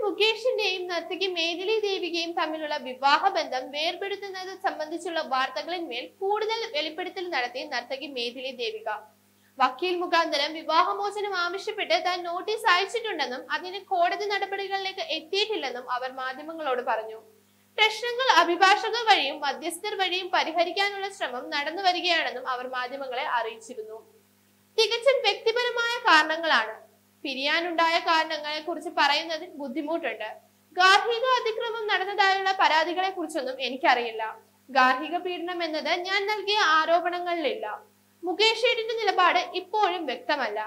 മുകേഷിന്റെയും നർത്തകി മേദിലി ദേവികയും തമ്മിലുള്ള വിവാഹ ബന്ധം വേർപെടുത്തുന്നത് സംബന്ധിച്ചുള്ള വാർത്തകളിന്മേൽ കൂടുതൽ വെളിപ്പെടുത്തൽ നടത്തി നർത്തകി മേദിലി ദേവിക വക്കീൽ മുഖാന്തരം വിവാഹമോചനം ആവശ്യപ്പെട്ട് താൻ നോട്ടീസ് അയച്ചിട്ടുണ്ടെന്നും അതിന് കോടതി നടപടികളിലേക്ക് എത്തിയിട്ടില്ലെന്നും അവർ മാധ്യമങ്ങളോട് പറഞ്ഞു പ്രശ്നങ്ങൾ അഭിഭാഷകർ വഴിയും മധ്യസ്ഥർ വഴിയും പരിഹരിക്കാനുള്ള ശ്രമം നടന്നു വരികയാണെന്നും അവർ മാധ്യമങ്ങളെ അറിയിച്ചിരുന്നു തികച്ചും വ്യക്തിപരമായ കാരണങ്ങളാണ് പിരിയാനുണ്ടായ കാരണങ്ങളെ കുറിച്ച് പറയുന്നതിൽ ബുദ്ധിമുട്ടുണ്ട് ഗാർഹിക അതിക്രമം നടന്നതായുള്ള പരാതികളെ കുറിച്ചൊന്നും എനിക്കറിയില്ല ഗാർഹിക പീഡനം എന്നത് ഞാൻ നൽകിയ ആരോപണങ്ങളിലില്ല മുകേഷ് ഏടിന്റെ നിലപാട് ഇപ്പോഴും വ്യക്തമല്ല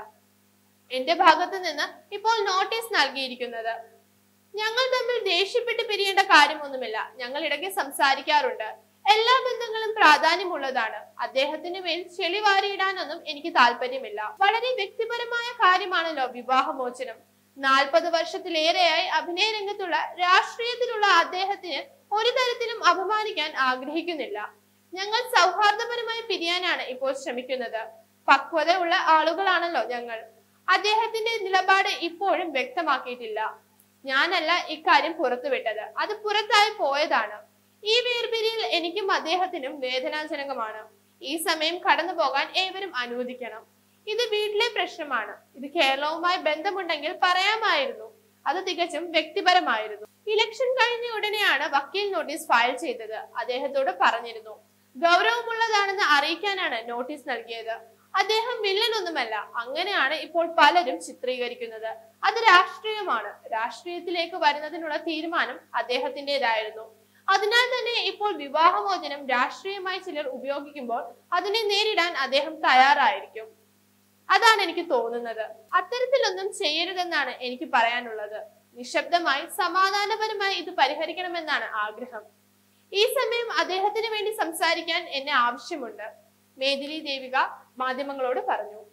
എന്റെ ഭാഗത്ത് നിന്ന് ഇപ്പോൾ നോട്ടീസ് നൽകിയിരിക്കുന്നത് ഞങ്ങൾ തമ്മിൽ ദേഷ്യപ്പെട്ട് പിരിയേണ്ട കാര്യമൊന്നുമില്ല ഞങ്ങൾ ഇടയ്ക്ക് സംസാരിക്കാറുണ്ട് എല്ലാ ബന്ധങ്ങളും പ്രാധാന്യമുള്ളതാണ് അദ്ദേഹത്തിന് മേൽ ചെളി വാരിയിടാനൊന്നും എനിക്ക് താല്പര്യമില്ല വളരെ വ്യക്തിപരമായ കാര്യമാണല്ലോ വിവാഹമോചനം നാൽപ്പത് വർഷത്തിലേറെയായി അഭിനയ രംഗത്തുള്ള രാഷ്ട്രീയത്തിലുള്ള അദ്ദേഹത്തിന് ഒരു തരത്തിലും അപമാനിക്കാൻ ആഗ്രഹിക്കുന്നില്ല ഞങ്ങൾ സൗഹാർദ്ദപരമായി പിരിയാനാണ് ഇപ്പോൾ ശ്രമിക്കുന്നത് പക്വത ഉള്ള ആളുകളാണല്ലോ ഞങ്ങൾ അദ്ദേഹത്തിന്റെ നിലപാട് ഇപ്പോഴും വ്യക്തമാക്കിയിട്ടില്ല ഞാനല്ല ഇക്കാര്യം പുറത്തുവിട്ടത് അത് പുറത്തായി പോയതാണ് ഈ വേർപിരിയൽ എനിക്കും അദ്ദേഹത്തിനും വേദനാജനകമാണ് ഈ സമയം കടന്നു പോകാൻ ഏവരും അനുവദിക്കണം ഇത് വീട്ടിലെ പ്രശ്നമാണ് ഇത് കേരളവുമായി ബന്ധമുണ്ടെങ്കിൽ പറയാമായിരുന്നു അത് തികച്ചും വ്യക്തിപരമായിരുന്നു ഇലക്ഷൻ കഴിഞ്ഞ ഉടനെയാണ് വക്കീൽ നോട്ടീസ് ഫയൽ ചെയ്തത് അദ്ദേഹത്തോട് പറഞ്ഞിരുന്നു ഗൗരവമുള്ളതാണെന്ന് അറിയിക്കാനാണ് നോട്ടീസ് നൽകിയത് അദ്ദേഹം വില്ലനൊന്നുമല്ല അങ്ങനെയാണ് ഇപ്പോൾ പലരും ചിത്രീകരിക്കുന്നത് അത് രാഷ്ട്രീയമാണ് രാഷ്ട്രീയത്തിലേക്ക് വരുന്നതിനുള്ള തീരുമാനം അദ്ദേഹത്തിൻ്റെതായിരുന്നു അതിനാൽ തന്നെ ഇപ്പോൾ വിവാഹമോചനം രാഷ്ട്രീയമായി ചിലർ ഉപയോഗിക്കുമ്പോൾ അതിനെ നേരിടാൻ അദ്ദേഹം തയ്യാറായിരിക്കും അതാണ് എനിക്ക് തോന്നുന്നത് അത്തരത്തിലൊന്നും ചെയ്യരുതെന്നാണ് എനിക്ക് പറയാനുള്ളത് നിശബ്ദമായി സമാധാനപരമായി ഇത് പരിഹരിക്കണമെന്നാണ് ആഗ്രഹം ഈ സമയം അദ്ദേഹത്തിന് വേണ്ടി സംസാരിക്കാൻ എന്നെ ആവശ്യമുണ്ട് മേദിലി ദേവിക മാധ്യമങ്ങളോട് പറഞ്ഞു